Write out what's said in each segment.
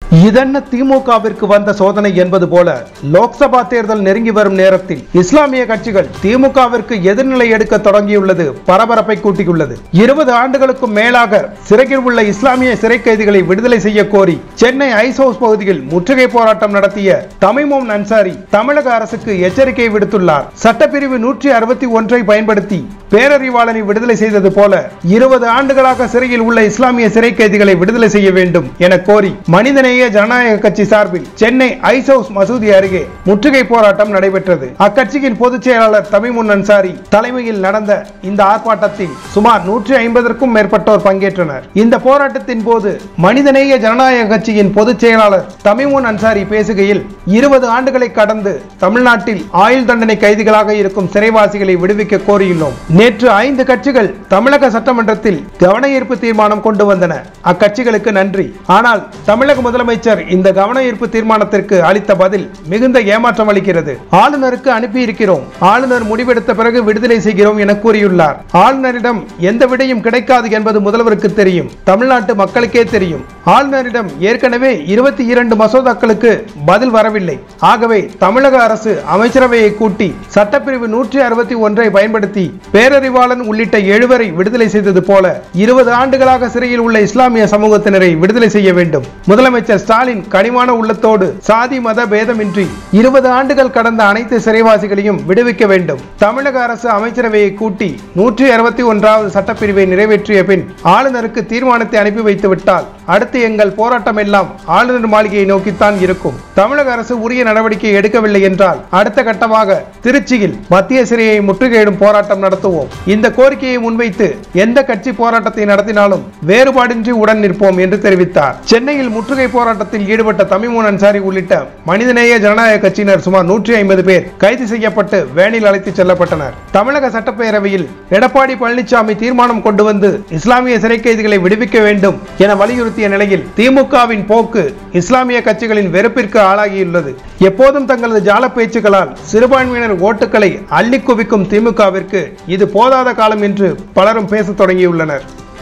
இதென்ன திமுகவிற்கு வந்த சோதனை என்பது போல லோக்சபா தேர்தல் நெருங்கி வரும் நேரத்தில் இஸ்லாமிய கட்சிகள் திமுகவிற்கு எதிர்நிலை எடுக்க தொடங்கியுள்ளது பரபரப்பை கூட்டியுள்ளது இருபது ஆண்டுகளுக்கும் மேலாக சிறையில் உள்ள இஸ்லாமிய சிறை கைதிகளை விடுதலை செய்ய கோரி சென்னை ஐஸ் ஹவுஸ் பகுதியில் முற்றுகை போராட்டம் நடத்திய தமிமோம் அன்சாரி தமிழக அரசுக்கு எச்சரிக்கை விடுத்துள்ளார் சட்டப்பிரிவு நூற்றி அறுபத்தி ஒன்றை பயன்படுத்தி பேரறிவாளனை விடுதலை செய்தது போல இருபது ஆண்டுகளாக சிறையில் உள்ள இஸ்லாமிய சிறை கைதிகளை விடுதலை செய்ய வேண்டும் என கோரி மனிதநேய ஜனநாயக கட்சி சார்பில் சென்னை ஐஸ் ஹவுஸ் மசூதி அருகே முற்றுகை போராட்டம் நடைபெற்றது அக்கட்சியின் பொதுச் செயலாளர் தமிமுன் அன்சாரி தலைமையில் நடந்த இந்த ஆர்ப்பாட்டத்தில் சுமார் நூற்றி ஐம்பதற்கும் மேற்பட்டோர் பங்கேற்றனர் இந்த போராட்டத்தின் போது மனிதநேய ஜனநாயக கட்சியின் பொதுச் செயலாளர் தமிமுன் அன்சாரி பேசுகையில் இருபது ஆண்டுகளை கடந்து தமிழ்நாட்டில் ஆயுள் தண்டனை கைதிகளாக இருக்கும் சிறைவாசிகளை விடுவிக்க கோரியுள்ளோம் நேற்று ஐந்து கட்சிகள் தமிழக சட்டமன்றத்தில் கவன ஈர்ப்பு தீர்மானம் கொண்டு வந்தன அக்கட்சிகளுக்கு நன்றி ஆனால் தமிழக முதலமைச்சர் இந்த கவன ஈர்ப்பு தீர்மானத்திற்கு அளித்த பதில் மிகுந்த ஏமாற்றம் அளிக்கிறது ஆளுநருக்கு அனுப்பியிருக்கிறோம் ஆளுநர் முடிவெடுத்த பிறகு விடுதலை செய்கிறோம் என கூறியுள்ளார் ஆளுநரிடம் எந்த விடையும் கிடைக்காது என்பது முதல்வருக்கு தெரியும் தமிழ்நாட்டு மக்களுக்கே தெரியும் ஆளுநரிடம் ஏற்கனவே இருபத்தி இரண்டு மசோதாக்களுக்கு பதில் வரவில்லை ஆகவே தமிழக அரசு அமைச்சரவையை கூட்டி சட்டப்பிரிவு நூற்றி அறுபத்தி ஒன்றை பயன்படுத்தி பேரறிவாளன் உள்ளிட்ட எழுவரை விடுதலை செய்தது போல இருபது ஆண்டுகளாக சிறையில் உள்ள இஸ்லாமிய சமூகத்தினரை விடுதலை செய்ய வேண்டும் முதலமைச்சர் ஸ்டாலின் கனிவான உள்ளத்தோடு சாதி மத பேதமின்றி இருபது ஆண்டுகள் கடந்த அனைத்து சிறைவாசிகளையும் விடுவிக்க வேண்டும் தமிழக அரசு அமைச்சரவையை கூட்டி நூற்றி அறுபத்தி ஒன்றாவது சட்டப்பிரிவை நிறைவேற்றிய பின் ஆளுநருக்கு தீர்மானத்தை அனுப்பி வைத்து விட்டால் அடுத்து எங்கள் போராட்டம் எல்லாம் ஆளுநர் மாளிகையை நோக்கித்தான் இருக்கும் தமிழக அரசு உரிய நடவடிக்கை எடுக்கவில்லை என்றால் அடுத்த கட்டமாக திருச்சியில் மத்திய சிறையை முற்றுகையிடும் போராட்டம் நடத்துவோம் இந்த கோரிக்கையை முன்வைத்து எந்த கட்சி போராட்டத்தை நடத்தினாலும் வேறுபாடின்றி உடன் நிற்போம் என்று தெரிவித்தார் சென்னையில் முற்றுகை போராட்டத்தில் ஈடுபட்ட தமிமுன் அன்சாரி உள்ளிட்ட மனிதநேய ஜனநாயக கட்சியினர் சுமார் நூற்றி ஐம்பது பேர் கைது செய்யப்பட்டு வேனில் அழைத்துச் செல்லப்பட்டனர் தமிழக சட்டப்பேரவையில் எடப்பாடி பழனிசாமி தீர்மானம் கொண்டு வந்து இஸ்லாமிய சிறை கைதிகளை விடுவிக்க வேண்டும் என வலியுறுத்திய நிலையில் திமுகவின் போக்கு இஸ்லாமிய கட்சிகளின் வெறுப்பிற்கு ஆளாகியுள்ளது எப்போதும் தங்களது ஜால பேச்சுக்களால் சிறுபான்மையினர் ஓட்டுகளை அள்ளி குவிக்கும் திமுகவிற்கு இது போதாத காலம் என்று பலரும் பேசத் தொடங்கியுள்ளனர்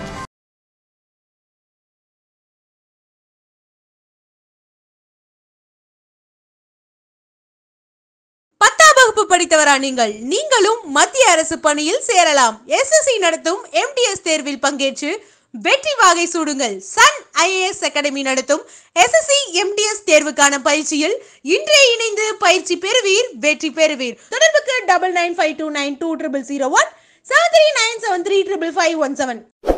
பத்தாம் வகுப்பு படித்தவரா நீங்கள் நீங்களும் மத்திய அரசு பணியில் சேரலாம் எஸ்எஸ்சி நடத்தும் எம்டிஎஸ் தேர்வில் பங்கேற்று வெற்றி வாகை சூடுங்கள் சன் ஐஏஎஸ் அகாடமி நடத்தும் எஸ்எஸ்சி எம்டிஎஸ் தேர்வுக்கான பயிற்சியில் இன்றே இணைந்து பயிற்சி பெறுவீர் வெற்றி பெறுவீர் தொடர்புக்கு double nine five two nine two triple zero one seven three nine seven three triple five one seven